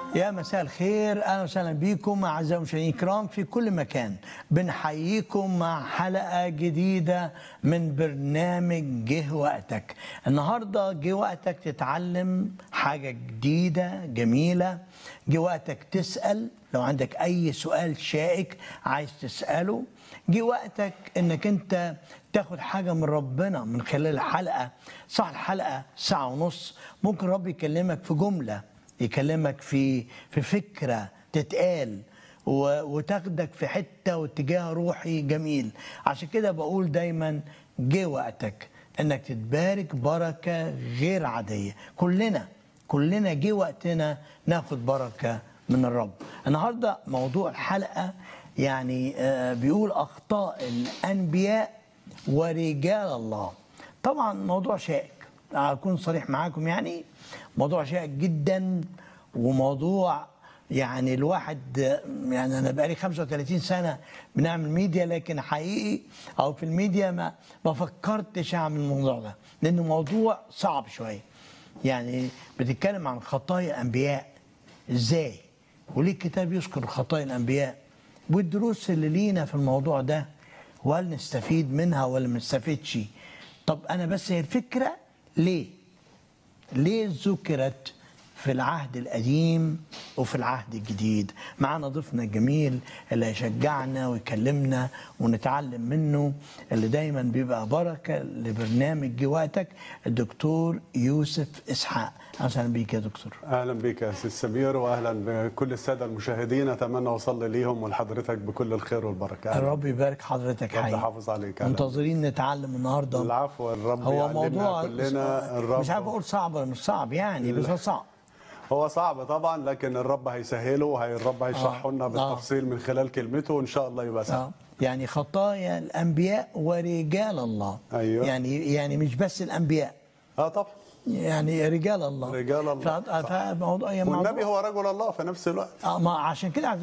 يا مساء الخير اهلا وسهلا بكم اعزائي المشاهدين الكرام في كل مكان بنحييكم مع حلقه جديده من برنامج جه وقتك النهارده جه وقتك تتعلم حاجه جديده جميله جه وقتك تسال لو عندك اي سؤال شائك عايز تساله جه وقتك انك انت تاخد حاجه من ربنا من خلال الحلقه صح الحلقه ساعه ونص ممكن رب يكلمك في جمله يكلمك في في فكره تتقال و- وتاخدك في حته واتجاه روحي جميل عشان كده بقول دايما جه وقتك انك تتبارك بركه غير عاديه كلنا كلنا جه وقتنا ناخد بركه من الرب النهارده موضوع الحلقه يعني آه، بيقول اخطاء الانبياء ورجال الله طبعا موضوع شائك اكون صريح معاكم يعني موضوع شائك جدا وموضوع يعني الواحد يعني انا بقالي 35 سنه بنعمل ميديا لكن حقيقي او في الميديا ما ما فكرتش اعمل الموضوع ده لانه موضوع صعب شويه يعني بتتكلم عن خطايا الانبياء ازاي وليه الكتاب يذكر خطايا الانبياء والدروس اللي لينا في الموضوع ده وهل نستفيد منها ولا ما نستفيدش طب انا بس هي الفكره ليه ليه ذكرت في العهد القديم وفي العهد الجديد معانا ضيفنا الجميل اللي هيشجعنا ويكلمنا ونتعلم منه اللي دايما بيبقى بركة لبرنامج جه وقتك الدكتور يوسف إسحاق أهلا بيك يا دكتور اهلا بك يا سيد سمير واهلا بكل الساده المشاهدين اتمنى اوصل ليهم ولحضرتك بكل الخير والبركه أهلاً. الرب يبارك حضرتك رب حقيقي يحافظ عليك أهلاً. منتظرين نتعلم النهارده العفو الرب هو يعلمنا موضوع كلنا الرب مش عارف اقول صعب ولا مش صعب يعني بس هو صعب هو صعب طبعا لكن الرب هيسهله وهي الرب هيشرحه لنا آه. بالتفصيل من خلال كلمته وان شاء الله يبقى سهل آه. يعني خطايا الانبياء ورجال الله أيوة. يعني يعني مش بس الانبياء اه طبعا يعني رجال الله رجال الله. ف- فموضوع يعني والنبي موضوع هو رجل الله في نفس الوقت آه ما عشان كده عايزين